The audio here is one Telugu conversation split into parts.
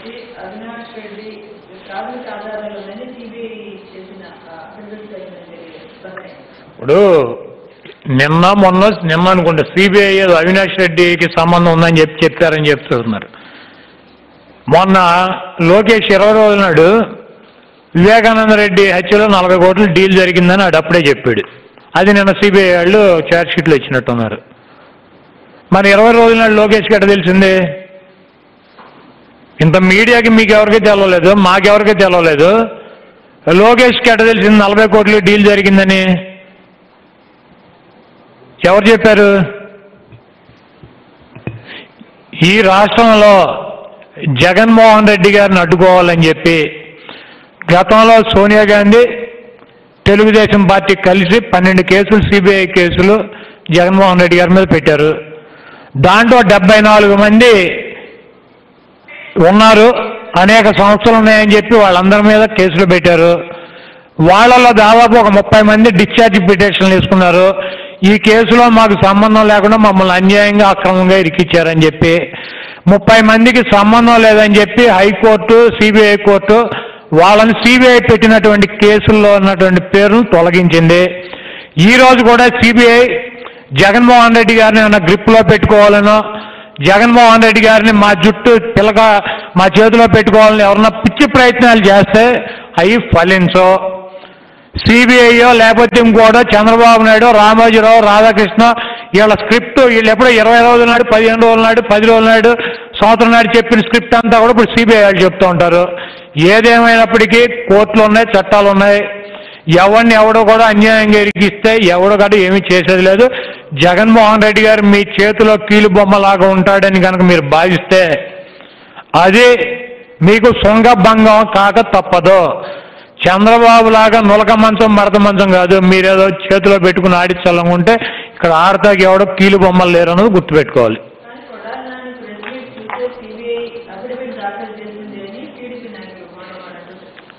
సంబంధించి అవినాష్ రెడ్డి ప్రాథమిక ఆధారాల్లోనే సిబిఐ చేసిన అఫిడవిట్ అయిన ఇప్పుడు నిన్న మొన్న నిన్న అనుకుంటా సిబిఐ ఏదో అవినాష్ రెడ్డికి సంబంధం ఉందని చెప్పి చెప్పారని చెప్తున్నారు మొన్న లోకేష్ ఇరవై రోజుల నాడు వివేకానంద రెడ్డి హత్యలో నలభై కోట్ల డీల్ జరిగిందని ఆడు అప్పుడే చెప్పాడు అది నిన్న సిబిఐ వాళ్ళు ఛార్జ్ షీట్లో ఇచ్చినట్టున్నారు మరి ఇరవై రోజుల నాడు లోకేష్కి ఎట్ట తెలిసింది ఇంత మీడియాకి మీకు ఎవరికీ తెలవలేదు మాకెవరికీ తెలవలేదు లోకేష్కి ఎట్ట తెలిసింది నలభై కోట్ల డీల్ జరిగిందని ఎవరు చెప్పారు ఈ రాష్ట్రంలో జగన్మోహన్ రెడ్డి గారిని అడ్డుకోవాలని చెప్పి గతంలో సోనియా గాంధీ తెలుగుదేశం పార్టీ కలిసి పన్నెండు కేసులు సిబిఐ కేసులు జగన్మోహన్ రెడ్డి గారి మీద పెట్టారు దాంట్లో డెబ్బై నాలుగు మంది ఉన్నారు అనేక సంస్థలు ఉన్నాయని చెప్పి వాళ్ళందరి మీద కేసులు పెట్టారు వాళ్ళలో దాదాపు ఒక ముప్పై మంది డిశ్చార్జ్ పిటిషన్లు తీసుకున్నారు ఈ కేసులో మాకు సంబంధం లేకుండా మమ్మల్ని అన్యాయంగా అక్రమంగా ఇరికిచ్చారని చెప్పి ముప్పై మందికి సంబంధం లేదని చెప్పి హైకోర్టు సిబిఐ కోర్టు వాళ్ళని సిబిఐ పెట్టినటువంటి కేసుల్లో ఉన్నటువంటి పేరును తొలగించింది ఈ రోజు కూడా సిబిఐ జగన్మోహన్ రెడ్డి గారిని ఏమైనా గ్రిప్లో పెట్టుకోవాలనో జగన్మోహన్ రెడ్డి గారిని మా జుట్టు పిల్లక మా చేతిలో పెట్టుకోవాలని ఎవరన్నా పిచ్చి ప్రయత్నాలు చేస్తే అవి ఫలించో సిబిఐయో లేకపోతే ఇంకోటో చంద్రబాబు నాయుడు రామోజీరావు రాధాకృష్ణ వీళ్ళ స్క్రిప్ట్ వీళ్ళు ఎప్పుడో ఇరవై రోజుల నాడు పదిహేను రోజుల నాడు పది రోజుల నాడు సంవత్సరం నాడు చెప్పిన స్క్రిప్ట్ అంతా కూడా ఇప్పుడు సిబిఐ వాళ్ళు చెప్తూ ఉంటారు ఏదేమైనప్పటికీ కోర్టులు ఉన్నాయి చట్టాలు ఉన్నాయి ఎవరిని ఎవడో కూడా అన్యాయంగా ఇరికిస్తే ఎవడు కూడా ఏమీ చేసేది లేదు జగన్మోహన్ రెడ్డి గారు మీ చేతిలో కీలు బొమ్మలాగా ఉంటాడని కనుక మీరు భావిస్తే అది మీకు శృంగభంగం కాక తప్పదు చంద్రబాబు లాగా నులక మంచం మడత మంచం కాదు మీరేదో చేతిలో పెట్టుకుని ఆడించాలనుకుంటే ఇక్కడ ఆడతాకి ఎవడో కీలు బొమ్మలు లేరు అన్నది గుర్తుపెట్టుకోవాలి కానీ కొడాలి నాని ప్రెస్ మీట్ చూస్తే సిబిఐ అఫిడవిట్ దాఖలు చేసింది అని టీడీపీ నాయకులు మాట్లాడారు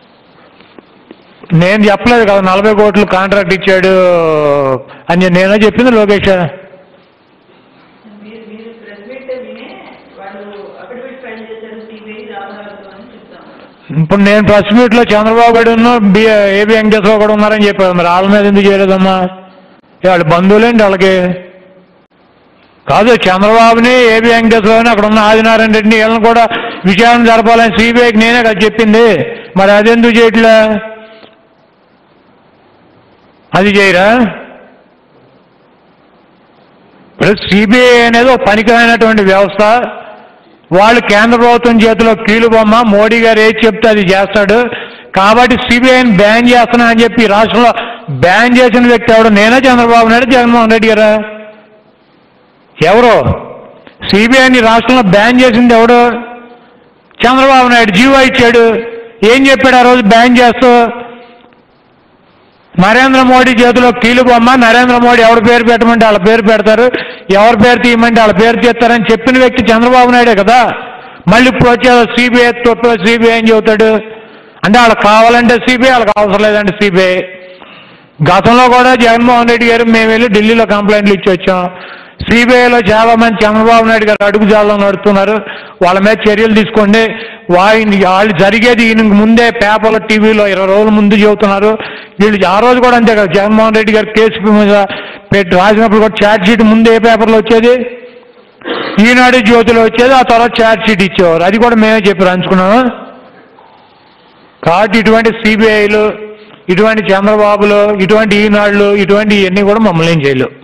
నేను చెప్పలేదు కదా నలభై కోట్లు కాంట్రాక్ట్ ఇచ్చాడు అని నేనే చెప్పింది లోకేష్ మీరు మీరు ప్రెస్ మీట్ వినే వాళ్ళు అఫిడవిట్ ఫైల్ చేశారు సిబిఐ ఆధారాలతో అని చెప్తాము ఇప్పుడు నేను ప్రెస్ మీట్లో చంద్రబాబు గారు బి ఏబి వెంకటేశ్వర కూడా ఉన్నారని చెప్పారు మరి వాళ్ళ మీద ఎందుకు చేయలేదమ్మా ఏ, వాళ్ళ బంధువులేంటి వాళ్ళకి కాదు చంద్రబాబుని ఏబి వెంకటేశ్వరని అక్కడ ఉన్న ఆదినారాయణ రెడ్డిని వీళ్ళని కూడా విచారణ జరపాలని సిబిఐకి నేనే కదా చెప్పింది మరి అదెందుకు చేయట్లే అది చేయరా ఇప్పుడు సిబిఐ అనేది ఒక పనికిరైనటువంటి వ్యవస్థ వాళ్ళు కేంద్ర ప్రభుత్వం చేతిలో కీలుబొమ్మ మోడీ గారు ఏది చెప్తే అది చేస్తాడు కాబట్టి సిబిఐని బ్యాన్ చేస్తున్నా అని చెప్పి ఈ రాష్ట్రంలో బ్యాన్ చేసిన వ్యక్తి ఎవడు నేనే చంద్రబాబు నాయుడు జగన్మోహన్ రెడ్డి గారా ఎవరు సిబిఐని రాష్ట్రంలో బ్యాన్ చేసింది ఎవడు చంద్రబాబు నాయుడు జీవో ఇచ్చాడు ఏం చెప్పాడు ఆ రోజు బ్యాన్ చేస్తూ నరేంద్ర మోడీ చేతిలో కీలుబొమ్మ నరేంద్ర మోడీ ఎవరి పేరు పెట్టమంటే వాళ్ళ పేరు పెడతారు ఎవరి పేరు తీయమంటే వాళ్ళ పేరు తీస్తారని చెప్పిన వ్యక్తి చంద్రబాబు నాయుడే కదా మళ్ళీ ఇప్పుడు వచ్చేదో సిబిఐ తొట్టు సిబిఐ అని చెబుతాడు అంటే వాళ్ళకి కావాలంటే సిబిఐ వాళ్ళకి అవసరం లేదంటే సిబిఐ గతంలో కూడా జగన్మోహన్ రెడ్డి గారు మేము వెళ్ళి ఢిల్లీలో కంప్లైంట్లు ఇచ్చి వచ్చాం సిబిఐలో చాలా మంది చంద్రబాబు నాయుడు గారు అడుగుజాల్లో నడుస్తున్నారు వాళ్ళ మీద చర్యలు తీసుకోండి వాయిని వాళ్ళు జరిగేది ఈయనకి ముందే పేపర్లో టీవీలో ఇరవై రోజుల ముందు చెబుతున్నారు వీళ్ళు ఆ రోజు కూడా అంతే కదా జగన్మోహన్ రెడ్డి గారు కేసు మీద పెట్టి రాసినప్పుడు కూడా ఛార్జ్ షీట్ ముందు ఏ పేపర్లో వచ్చేది ఈనాడు జ్యోతిలో వచ్చేది ఆ తర్వాత ఛార్జ్ షీట్ ఇచ్చేవారు అది కూడా మేమే చెప్పి రాంచుకున్నాము కాబట్టి ఇటువంటి సిబిఐలు ఇటువంటి చంద్రబాబులు ఇటువంటి ఈనాళ్ళు ఇటువంటి ఇవన్నీ కూడా మమ్మల్ని ఏం చేయలేవు